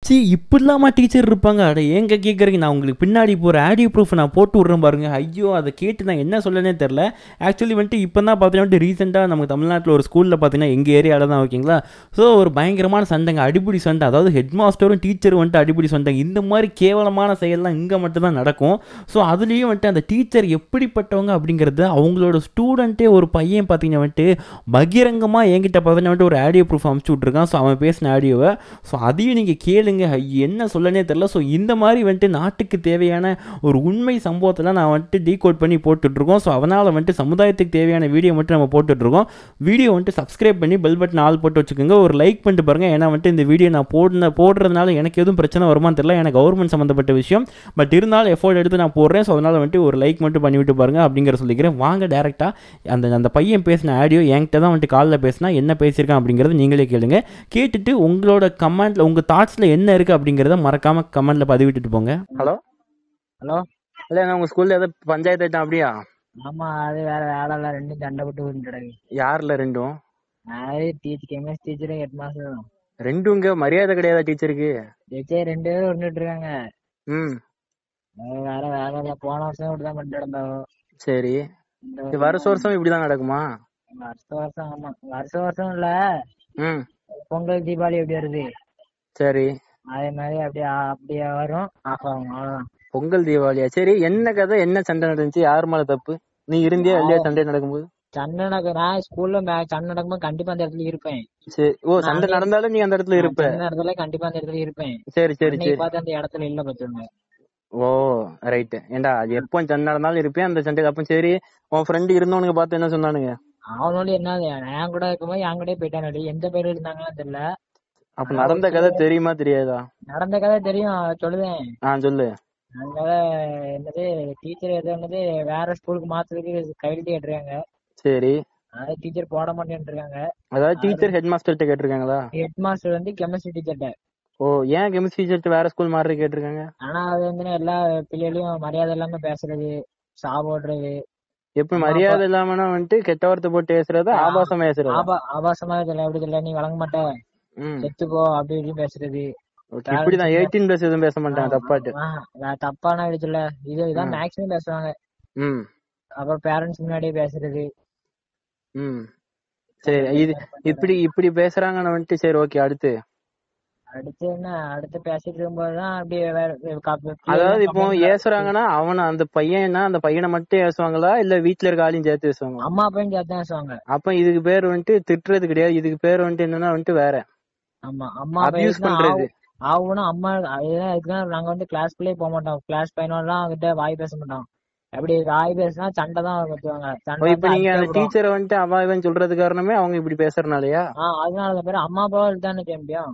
C இப்படிலாமா teacher இருப்பாங்க அட ஏங்க கேட்குறீங்க நான் உங்களுக்கு பின்னாடி போகிற ஆடியோ ப்ரூஃப் நான் போட்டு விட்றேன் பாருங்க ஐயோ அதை கேட்டு நான் என்ன சொல்லனே தெரில ஆக்சுவலி வந்துட்டு இப்போ தான் பார்த்தீங்கன்னா ரீசெண்டாக நமக்கு தமிழ்நாட்டில் ஒரு ஸ்கூலில் பார்த்தீங்கன்னா எங்கள் ஏரியாவில் தான் ஓகேங்களா ஸோ ஒரு பயங்கரமான சண்டைங்க அடிப்படி சண்டை அதாவது ஹெட் மாஸ்டரும் டீச்சரும் வந்துட்டு அடிப்படி சண்டைங்க இந்த மாதிரி கேவலமான செயல்லாம் இங்கே மட்டும் தான் நடக்கும் ஸோ அதுலேயும் வந்துட்டு அந்த டீச்சர் எப்படிப்பட்டவங்க அப்படிங்கிறது அவங்களோட ஸ்டூடெண்ட்டே ஒரு பையன் பார்த்தீங்கன்னா வந்துட்டு பகிரங்கமாக என்கிட்ட பார்த்தீங்கன்னா வந்துட்டு ஒரு ஆடியோ ப்ரூஃப் அமுச்சு விட்ருக்கான் ஸோ அவன் பேசின ஆடியோவை ஸோ அதையும் நீங்கள் கேளுங்க ஐய, என்ன சொல்லனே தெரில ஸோ இந்த மாதிரி வந்துட்டு நாட்டுக்கு தேவையான ஒரு உண்மை சம்பவத்தெல்லாம் நான் வந்துட்டு டீகோட் பண்ணி போட்டுட்ருக்கோம் ஸோ அதனால் வந்துட்டு சமுதாயத்துக்கு தேவையான வீடியோ மட்டும் நம்ம போட்டுட்ருக்கோம் வீடியோ வந்துட்டு சப்ஸ்கிரைப் பண்ணி பெல் பட்டன் ஆல் போட்டு வச்சுக்கோங்க ஒரு லைக் பண்ணிட்டு பாருங்கள் ஏன்னா வந்துட்டு இந்த வீடியோ நான் போடுன போடுறதுனால எனக்கு எதுவும் பிரச்சனை வருமான்னு தெரியல எனக்கு கவர்மெண்ட் சம்மந்தப்பட்ட விஷயம் பட் இருந்தாலும் எஃபோர்ட் எடுத்து நான் போடுறேன் ஸோ அதனால் வந்துட்டு ஒரு லைக் மட்டும் பண்ணிவிட்டு பாருங்க அப்படிங்கிற சொல்லிக்கிறேன் வாங்க டேரெக்டாக அந்த அந்த பையன் பேசின ஆடியோ என்கிட்ட தான் வந்துட்டு காலில் பேசினா என்ன பேசியிருக்கான் அப்படிங்கிறத நீங்களே கேளுங்க கேட்டுட்டு உங்களோட கமெண்ட்டில் உங்கள் தாட்ஸில் என்ன இருக்குது அப்படிங்கிறத மறக்காமல் கமெண்ட்டில் பதிவிட்டுட்டு போங்க ஹலோ ஹலோ இல்ல நான் உங்க ஸ்கூல்ல ஏதோ பஞ்சாயத்து ஆயிட்டோம் அப்படியா ஆமா அது வேற வேலை இல்ல ரெண்டும் சண்டை போட்டு ஊறிட்டு கிடக்கு யாருல ரெண்டும் அது டீச்சர் கெமிஸ்ட் டீச்சரும் ஹெட் மாஸ்டரும் ரெண்டும் இங்க மரியாதை கிடையாதா டீச்சருக்கு டீச்சர் ரெண்டு பேரும் உருண்டுட்டு இருக்காங்க ம் அது வேற வேலை இல்ல போன வருஷம் இப்படிதான் பண்ணிட்டு இருந்தாங்க சரி இந்த இது வருஷம் வருஷம் இப்படிதான் நடக்குமா வருஷம் வருஷம் ஆமா வருஷம் வருஷம் இல்ல ம் பொங்கல் தீபாவளி எப்படி வருது சரி அதே மாதிரி அப்படியே அப்படியே வரும் ஆஃப் ஆகும் அவ்வளவுதான் பொங்கல் தீபாவளியா சரி என்ன கதை என்ன சண்டை நடந்துச்சு யார் மேல தப்பு நீ இருந்தியா இல்லையா சண்டை நடக்கும்போது சண்டை நடக்க நான் ஸ்கூல்ல சண்டை நடக்கும்போது கண்டிப்பா அந்த இடத்துல இருப்பேன் சரி ஓ சண்டை நடந்தாலும் நீ அந்த இடத்துல இருப்ப அந்த இடத்துல கண்டிப்பா அந்த இடத்துல இருப்பேன் சரி சரி அன்னைக்கு சரி பார்த்து அந்த இடத்துல இல்ல பாத்துருங்க ஓ ரைட் ஏண்டா அது எப்போ சண்டை நடந்தாலும் இருப்பேன் அந்த சண்டைக்கு அப்ப சரி உன் ஃப்ரெண்டு இருந்தவனுங்க பார்த்து என்ன சொன்னானுங்க அவனோட என்ன என் கூட இருக்கும்போது என் கூட போயிட்டானடி எந்த பேர் இருந்தாங்கன்னு தெரியல அப்ப நடந்த கதை தெரியுமா தெரியாதா நடந்த கதை தெரியும் சொல்லுவேன் ஆ சொல்லு அதனால என்னது டீச்சர் எது என்னது வேற ஸ்கூலுக்கு மாத்துறதுக்கு கையெழுத்து கேட்டிருக்காங்க சரி அது டீச்சர் போட மாட்டேன்னு இருக்காங்க அதாவது டீச்சர் ஹெட் மாஸ்டர்கிட்ட கேட்டிருக்காங்களா ஹெட் மாஸ்டர் வந்து கெமிஸ்ட்ரி டீச்சர்ட்ட ஓ ஏன் கெமிஸ்ட்ரி டீச்சர் வேற ஸ்கூல் மாறி கேட்டிருக்காங்க ஆனா அது வந்து எல்லா பிள்ளைகளையும் மரியாதை இல்லாம பேசுறது சா போடுறது எப்படி மரியாதை இல்லாமனா வந்துட்டு கெட்ட வார்த்தை போட்டு பேசுறதா ஆபாசம் பேசுறதா ஆபா ஆபாசமா தெரியல எப்படி தெரியல நீ வழங்க மாட்ட ம் செத்துக்கோ அப்படி இப்படி பேசுறது ஓகே இப்படிதான் எயிட்டீன் பிளஸ் எதுவும் பேச மாட்டாங்க தப்பாட்டு ஆஹ் நான் தப்பான விதத்துல இது இதான் மேக்ஸிமம் பேசுவாங்க ம் அப்புறம் பேரண்ட்ஸ் முன்னாடியே பேசுறது ம் சரி இது இப்படி இப்படி பேசுறாங்கன்னு வந்துட்டு சரி ஓகே அடுத்து அடுத்து என்ன அடுத்து பேசிட்டு இருக்கும்போதுதான் அப்படியே வேற காப்பி- அதாவது இப்போ ஏசுறாங்கன்னா அவன அந்த பையனா அந்த பையனை மட்டும் ஏசுவாங்களா இல்ல வீட்ல இருக்க ஆளையும் சேர்த்து ஏசுவாங்களா அம்மா அப்பையும் சேர்த்து தான் பேசுவாங்க அப்ப இதுக்கு பேர் வந்துட்டு திட்டுறது கிடையாது இதுக்கு பேர் வந்துட்டு என்னன்னா வந்துட்டு வேற ஆமா அம்மா அபியூஸ் பண்றது ஆகணும் அம்மா அதுதான் இதுதான் நாங்க வந்து கிளாஸ்க்குள்ளே போக மாட்டோம் கிளாஸ் பையனெல்லாம் அவங்ககிட்ட வாய் பேச மாட்டோம் அப்படி வாய் பேசினா சண்டை தான் கத்துவாங்க ஓ, சண்டை இப்ப நீங்க அந்த டீச்சரை வந்துட்டு அவ இவன் சொல்றது காரணமே அவங்க இப்படி பேசுறதுனாலயா ஆஹ் அதனால பேர் அம்மா அப்பாவை தானே செய்ய முடியும்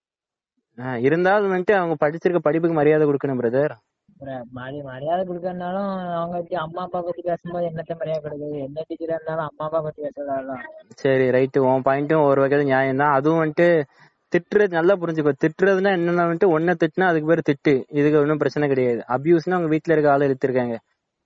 ஆ, இருந்தாலும் வந்துட்டு அவங்க படிச்சிருக்க படிப்புக்கு மரியாதை கொடுக்கணும் பிரதர் அப்புறம் மரி மரியாதை கொடுக்கறதுனாலும் அவங்க பத்தி அம்மா அப்பா பத்தி பேசும்போது என்னத்த மரியாதை கொடுக்குது எந்த டீச்சரா இருந்தாலும் அம்மா அப்பா பத்தி பேசுறதால சரி ரைட்டு உன் பாயிண்ட்டும் ஒரு வகையில நியாயம் தான் அதுவும் வந்துட்டு திட்டுறது நல்லா புரிஞ்சுக்கோ திட்டுறதுன்னா என்னன்னா வந்துட்டு ஒன்ன திட்டுனா அதுக்கு பேர் திட்டு இதுக்கு ஒன்றும் பிரச்சனை கிடையாது அபியூஸ்னா அவங்க வீட்ல இருக்க ஆளை எடுத்திருக்காங்க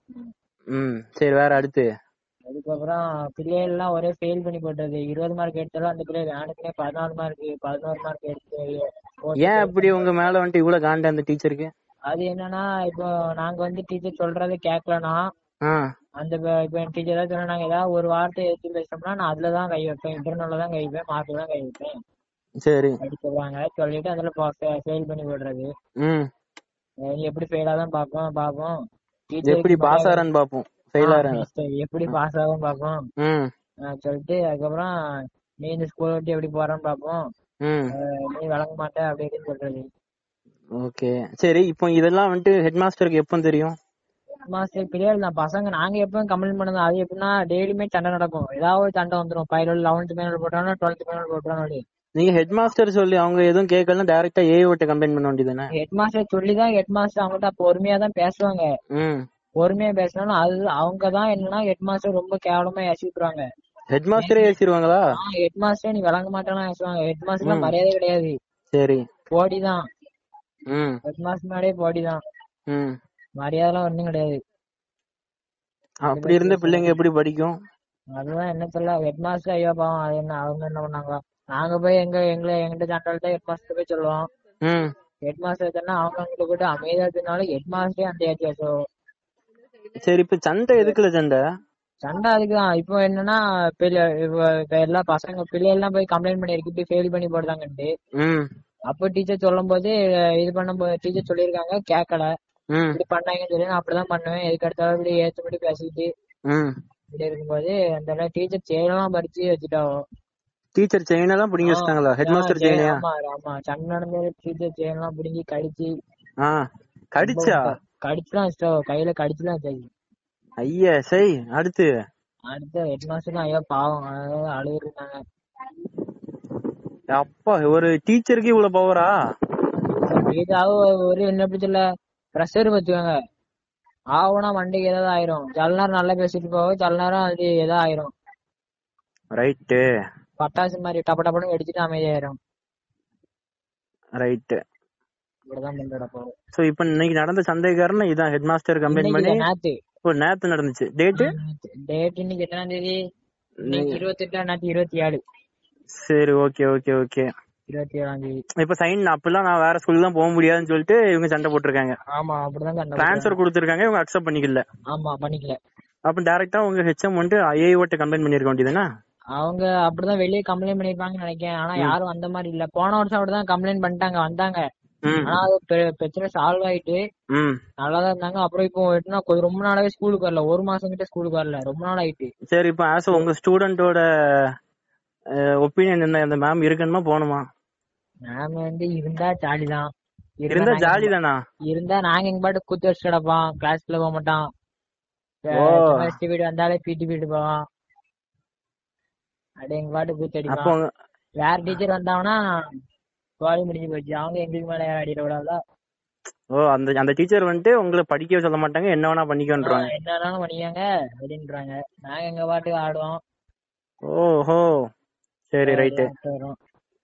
ம் சரி வேற அடுத்து அதுக்கப்புறம் பிள்ளைகள் எல்லாம் ஒரே ஃபெயில் பண்ணி போட்டது இருபது மார்க் எடுத்தாலும் அந்த பிள்ளை வேணுக்குனே பதினாலு மார்க் பதினோரு மார்க் எடுத்து போட்டு ஏன் அப்படி உங்க மேல வந்துட்டு இவ்வளவு காண்ட அந்த டீச்சருக்கு அது என்னன்னா இப்போ நாங்க வந்து டீச்சர் சொல்றதை கேட்கலனா ஆ அந்த ப- இப்ப என் டீச்சர் ஏதாவது சொன்னாங்க ஏதாவது ஒரு வார்த்தை எடுத்து பேசணும்னா நான் அதுல தான் கை வைப்பேன் இன்டர்னல்ல தான் கை வைப்பேன் மார்க்ல தான் கை வைப்பேன் சரி அப்படி சொல்லுவாங்க சொல்லிட்டு அதுல ஃபெயில் பண்ணி போடுறது ம் அஹ் நீ எப்படி ஃபெயில் ஆதான் பார்ப்போம் பார்ப்போம் எப்படி பாஸ் ஆறான்னு பாப்போம் ஃபெயில் ஆறான்னு எப்படி பாஸ் ஆகும் பார்ப்போம் ம் அஹ் சொல்லிட்டு அதுக்கப்புறம் நீ இந்த ஸ்கூல் விட்டு எப்படி போறன்னு பார்ப்போம் ம் அஹ் நீ வழங்க மாட்ட அப்படி இப்படின்னு சொல்றது ஓகே சரி இப்போ இதெல்லாம் வந்துட்டு ஹெட் மாஸ்டருக்கு எப்போ தெரியும் மாஸ்டர் பிள்ளைகள் தான் பசங்க நாங்க எப்பவும் கம்ப்ளைண்ட் பண்ணது அது எப்படின்னா டெய்லியுமே சண்டை நடக்கும் ஏதாவது ஒரு சண்டை வந்துரும் பையல் லெவன்த் மேனல் போட்டாலும் டுவெல்த் மேனல் போட்டாலும் நீங்க ஹெட் மாஸ்டர் சொல்லி அவங்க எதுவும் கேட்கலாம் டைரக்டா ஏ விட்ட கம்ப்ளைண்ட் பண்ண வேண்டியதுதானே ஹெட் மாஸ்டர் சொல்லி தான் ஹெட் மாஸ்டர் அவங்ககிட்ட பொறுமையா தான் பேசுவாங்க ம் பொறுமையா பேசினாலும் அது அவங்க தான் என்னன்னா ஹெட் மாஸ்டர் ரொம்ப கேவலமா ஏசிட்டுருவாங்க ஹெட் மாஸ்டரே ஏசிடுவாங்களா ஹெட் மாஸ்டர் நீ வழங்க மாட்டேன்னா ஏசுவாங்க ஹெட் மாஸ்டர் மரியாதை கிடையாது சரி போடி தான் ம் ஹெட் மாஸ்டர் முன்னாடியே போடி தான் ம் மரியாதைலாம் ஒண்ணும் கிடையாது அப்படி இருந்த பிள்ளைங்க எப்படி படிக்கும் அதுதான் என்ன சொல்ல ஹெட் மாஸ்டர் ஐயோ பாவம் அது என்ன அவங்க என்ன பண்ணாங்க நாங்க போய் எங்க எங்களை எங்கிட்ட சண்டை ஹெட் மாஸ்டர் போய் சொல்லுவோம் ம் ஹெட் மாஸ்டர் தானே அவங்க அங்கிட்ட போட்டு அமைதியா இருந்தாலும் ஹெட் மாஸ்டரே அந்த ஏரியா ஸோ சரி இப்ப சண்டை எதுக்குல சண்டை சண்டை அதுக்குதான் இப்போ என்னன்னா பிள்ளை இப்ப இப்ப எல்லா பசங்க பிள்ளைகள்லாம் போய் கம்ப்ளைண்ட் பண்ணிருக்கு இப்படி ஃபெயில் பண்ணி போடுறாங்கன்ட்டு ம் அப்போ டீச்சர் சொல்லும் போது இது பண்ணும்போது டீச்சர் சொல்லியிருக்காங்க கேட்கல ம் இப்படி பண்ணாங்கன்னு சொல்லி நான் அப்படிதான் பண்ணுவேன் எதுக்கு அடுத்தாலும் இப்படி ஏத்தபடி பேசிக்கிட்டு ம் இப்படி இருக்கும்போது அந்த டீச்சர் செயலாம் பறிச்சு வச்சுட்டாவோ டீச்சர் செயின் எல்லாம் பிடிங்கி வச்சிட்டாங்களா ஹெட் மாஸ்டர் செயினையா ஆமா ஆமா சண்டை நடந்தது டீச்சர் செயலாம் பிடிங்கி கடிச்சு ஆ கடிச்சா கடிச்சுலாம் வச்சுட்டாவோ கையில கடிச்சுலாம் வச்சாச்சு ஐயா சரி அடுத்து அடுத்த ஹெட் மாஸ்டர் ஐயோ பாவம் அழுது இருந்தாங்க அப்பா ஒரு டீச்சருக்கு இவ்வளவு பவரா ஏதாவது ஒரு என்ன எப்படி சொல்ல ப்ரெஷர் வச்சுக்கோங்க ஆவுனா வண்டிக்கு ஏதாவது ஆயிரும் சில நேரம் நல்லா பேசிட்டு போக சில நேரம் அது ஏதாவது ஆயிரும் ரைட்டு பட்டாசு மாதிரி டப்ப டப்பன்னு வெடிச்சிட்டு அமைதியாயிரும் ரைட்டு இப்படிதான் பண்றடா போகும் சோ இப்ப இன்னைக்கு நடந்த சந்தேகக்காரன் இதான் ஹெட் மாஸ்டர் கம்ப்ளைண்ட் பண்ணி நேத்து ஒரு நேத்து நடந்துச்சு டேட்டு டேட் இன்னைக்கு எத்தனாம் தேதி இன்னைக்கு இருபத்தி எட்டாம் நேத்து இருபத்தி ஏழு சரி ஓகே ஓகே ஓகே இருபத்தி ஏழாம் தேதி இப்ப சைன் அப்பெல்லாம் நான் வேற ஸ்கூல்ல தான் போக முடியாதுன்னு சொல்லிட்டு இவங்க சண்டை போட்டிருக்காங்க ஆமா அப்படிதான் கண்ட ட்ரான்ஸ்ஃபர் கொடுத்திருக்காங்க இவங்க அக்செப்ட் பண்ணிக்கல ஆமா பண்ணிக்கல அப்ப டைரக்டா உங்க ஹெச்எம் வந்துட்டு ஐஏஓட்ட கம்ப்ளைண்ட் பண்ணிருக்க வேண்டியதுனா அவங்க அப்படிதான் வெளியே கம்ப்ளைண்ட் பண்ணிருப்பாங்கன்னு நினைக்கிறேன் ஆனா யாரும் அந்த மாதிரி இல்ல போன வருஷம் அப்படிதான் கம்ப்ளைண்ட் பண்ணிட்டாங்க வந்தாங்க ம் ஆனா அது பெ- பிரச்சனை சால்வ் ஆயிட்டு ம் நல்லாதான் இருந்தாங்க அப்புறம் இப்போ எப்படின்னா கொஞ்சம் ரொம்ப நாளாவே ஸ்கூலுக்கு வரல ஒரு மாசம் கிட்ட ஸ்கூலுக்கு வரல ரொம்ப நாள் ஆயிட்டு சரி இப்ப ஆஸ் உங்க ஸ்டூடெண்டோட ஒப்பீனியன் என்ன அந்த மேம் இருக்கணுமா போகணுமா மேம் வந்து இருந்தா ஜாலி தான் இருந்தா ஜாலி தானா இருந்தா நாங்க எங்க பாட்டு குத்து வச்சு கிடப்போம் கிளாஸ்க்குள்ள போக மாட்டோம் ஓ. வீடு வந்தாலே பிடி பீடு போவோம் அப்படியே எங்க பாட்டு கூத்து அப்போ அடிப்போம் உங்க- வேற டீச்சர் வந்தாங்கன்னா கோழி முடிஞ்சு போச்சு அவங்க எங்களுக்கு மேல யாரும் அடிட விடாதா ஓ அந்த அந்த டீச்சர் வந்துட்டு உங்களை படிக்கவே சொல்ல மாட்டாங்க என்ன வேணா பண்ணிக்கன்றாங்க என்ன வேணாலும் பண்ணிக்காங்க அப்படின்றாங்க நாங்க எங்க பாட்டுக்கு ஆடுவோம் ஓஹோ சரி ரைட்டு விளையாட்டு வரும்.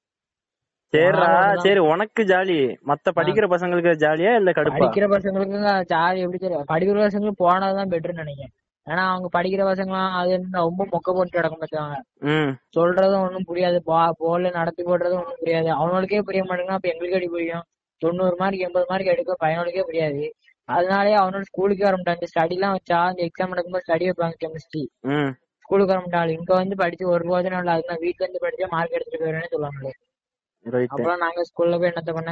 சரிடா ஆமாம். சரி உனக்கு ஜாலி மத்த படிக்கிற பசங்களுக்கு ஜாலியா இல்ல கடுப்பா படிக்கிற பசங்களுக்கு ஜாலி எப்படி தெரியும் படிக்கிற பசங்களுக்கு போனதுதான் பெட்டர்னு நினைக்கிறேன் ஏன்னா அவங்க படிக்கிற பசங்களாம் அது என்ன ரொம்ப மொக்க போட்டு கிடக்கும் பார்த்துவாங்க ம் சொல்றதும் ஒண்ணும் புரியாது போல நடத்தி போடுறதும் ஒண்ணும் புரியாது அவனுங்களுக்கே புரிய மாட்டேங்குன்னா அப்ப எங்களுக்கு எப்படி புரியும் தொண்ணூறு மார்க் எண்பது மார்க் எடுக்க பையனுக்கே புரியாது அதனாலயே அவனோட ஸ்கூலுக்கே வர மாட்டான் ஸ்டடி எல்லாம் வச்சா அந்த எக்ஸாம் நடக்கும்போது ஸ்டடி வைப்பாங்க கெமிஸ்ட்ரி ம் ஸ்கூலுக்கு வர மாட்டாங்க இங்க வந்து படிச்சு ஒரு போதும் இல்லை அதுக்கு நான் வீட்ல இருந்து படிச்சா மார்க் எடுத்துட்டு போயிருவேன்னு சொல்லுவாங்க ரைட்டு அப்புறம் நாங்க ஸ்கூல்ல போய் என்னத்த பண்ண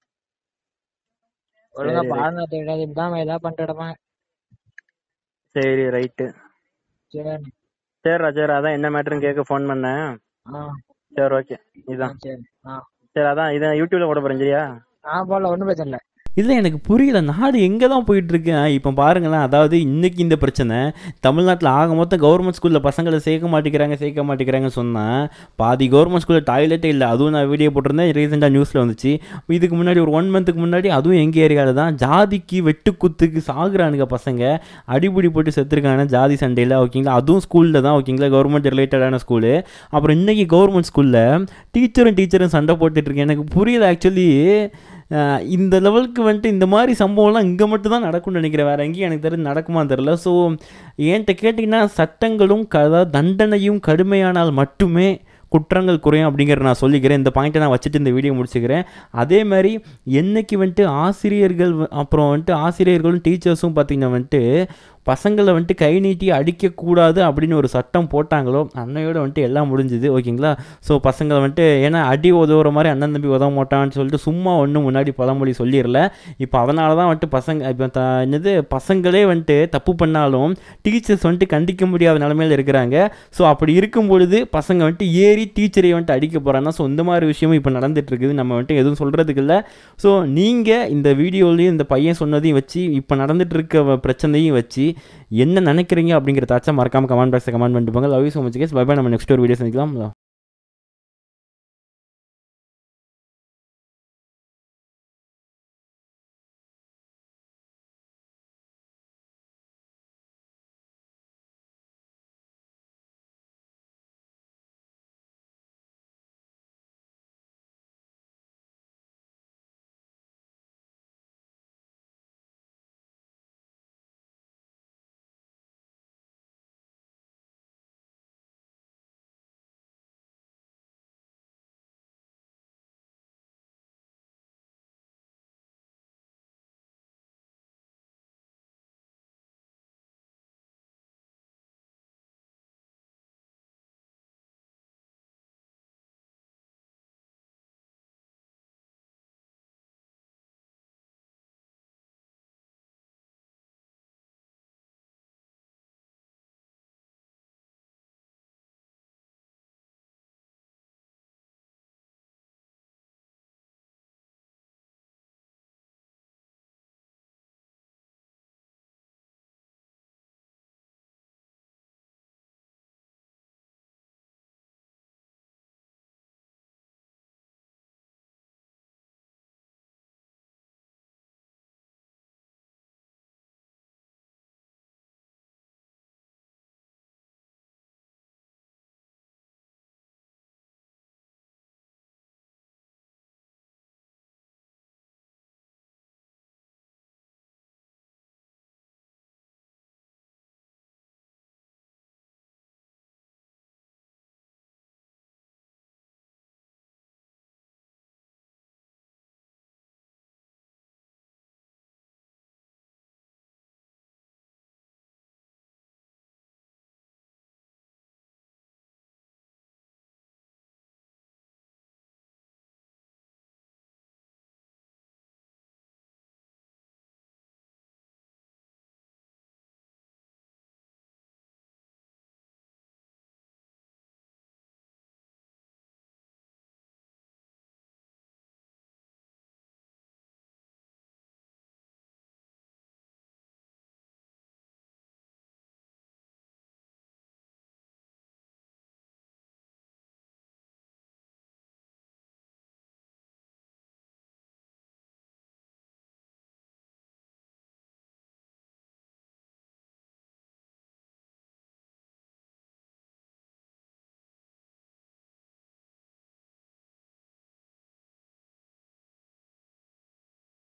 ஒழுங்கா சரி, பாருங்க தெரியாது இப்படிதான் ஏதாவது பண்ணிட்டு கிடப்பாங்க சரி ரைட்டு சரி சரிடா சரி அதான் என்ன மேட்டர்னு கேட்க ஃபோன் பண்ணேன் ஆ சரி ஓகே ஆ, இதான் சரி ஆ சரி அதான் இதை யூடியூப்ல போட போறேன் சரியா ஆ போடல ஒண்ணும் பிரச்சனை இல்ல இல்லை எனக்கு புரியல நாடு எங்கே தான் போயிட்டுருக்கு இப்போ பாருங்களேன் அதாவது இன்னைக்கு இந்த பிரச்சனை தமிழ்நாட்டில் ஆக மொத்தம் கவர்மெண்ட் ஸ்கூலில் பசங்களை சேர்க்க மாட்டேங்கிறாங்க சேர்க்க மாட்டேங்கிறாங்கன்னு சொன்னால் பாதி கவர்மெண்ட் ஸ்கூலில் டாய்லெட்டே இல்லை அதுவும் நான் வீடியோ போட்டிருந்தேன் ரீசெண்டாக நியூஸில் வந்துச்சு இதுக்கு முன்னாடி ஒரு ஒன் மந்த்துக்கு முன்னாடி அதுவும் எங்கள் ஏரியாவில் தான் ஜாதிக்கு வெட்டுக்குத்துக்கு சாகுறானுங்க பசங்க அடிபுடி போட்டு செத்துருக்காங்க ஜாதி சண்டையில் ஓகேங்களா அதுவும் ஸ்கூலில் தான் ஓகேங்களா கவர்மெண்ட் ரிலேட்டடான ஸ்கூலு அப்புறம் இன்னைக்கு கவர்மெண்ட் ஸ்கூலில் டீச்சரும் டீச்சரும் சண்டை போட்டுட்டு இருக்கேன் எனக்கு புரியல ஆக்சுவலி இந்த லெவலுக்கு வந்துட்டு இந்த மாதிரி சம்பவம்லாம் இங்கே மட்டும் தான் நடக்கும்னு நினைக்கிறேன் வேறு எங்கேயும் எனக்கு தெரிஞ்சு நடக்குமான்னு தெரில ஸோ என்கிட்ட கேட்டிங்கன்னா சட்டங்களும் க அதாவது தண்டனையும் கடுமையானால் மட்டுமே குற்றங்கள் குறையும் அப்படிங்கிற நான் சொல்லிக்கிறேன் இந்த பாயிண்ட்டை நான் வச்சுட்டு இந்த வீடியோ முடிச்சுக்கிறேன் அதே மாதிரி என்னைக்கு வந்துட்டு ஆசிரியர்கள் வ- அப்புறம் வந்துட்டு ஆசிரியர்களும் டீச்சர்ஸும் பார்த்திங்கன்னா வந்துட்டு பசங்களை வந்துட்டு கை நீட்டி அடிக்கக்கூடாது அப்படின்னு ஒரு சட்டம் போட்டாங்களோ அன்னையோட வந்துட்டு எல்லாம் முடிஞ்சுது ஓகேங்களா ஸோ பசங்களை வந்துட்டு ஏன்னா அடி உதவுற மாதிரி அண்ணன் தம்பி உதவ மாட்டான்னு சொல்லிட்டு சும்மா ஒன்றும் முன்னாடி பழமொழி சொல்லிடல இப்போ அதனால தான் வந்துட்டு பசங்க இப்போ த என்னது பசங்களே வந்துட்டு தப்பு பண்ணாலும் டீச்சர்ஸ் வந்துட்டு கண்டிக்க முடியாத நிலமையில இருக்கிறாங்க ஸோ அப்படி இருக்கும் பொழுது பசங்க வந்துட்டு ஏறி டீச்சரை வந்துட்டு அடிக்க போகிறாங்க ஸோ இந்த மாதிரி விஷயமும் இப்போ நடந்துட்டு இருக்குது நம்ம வந்துட்டு எதுவும் சொல்கிறதுக்கு இல்லை ஸோ நீங்கள் இந்த வீடியோலையும் இந்த பையன் சொன்னதையும் வச்சு இப்போ நடந்துட்டு இருக்க பிரச்சனையும் வச்சு என்ன நினைக்கிறீங்க அப்படிங்கிறதாச்சும் மறக்காம கமெண்ட் பாக்ஸில் கமெண்ட் பண்ணிட்டு போங்க love you so much guys bye bye நம்ம நெக்ஸ்ட் ஒரு வீடியோ சந்திக்கலாம்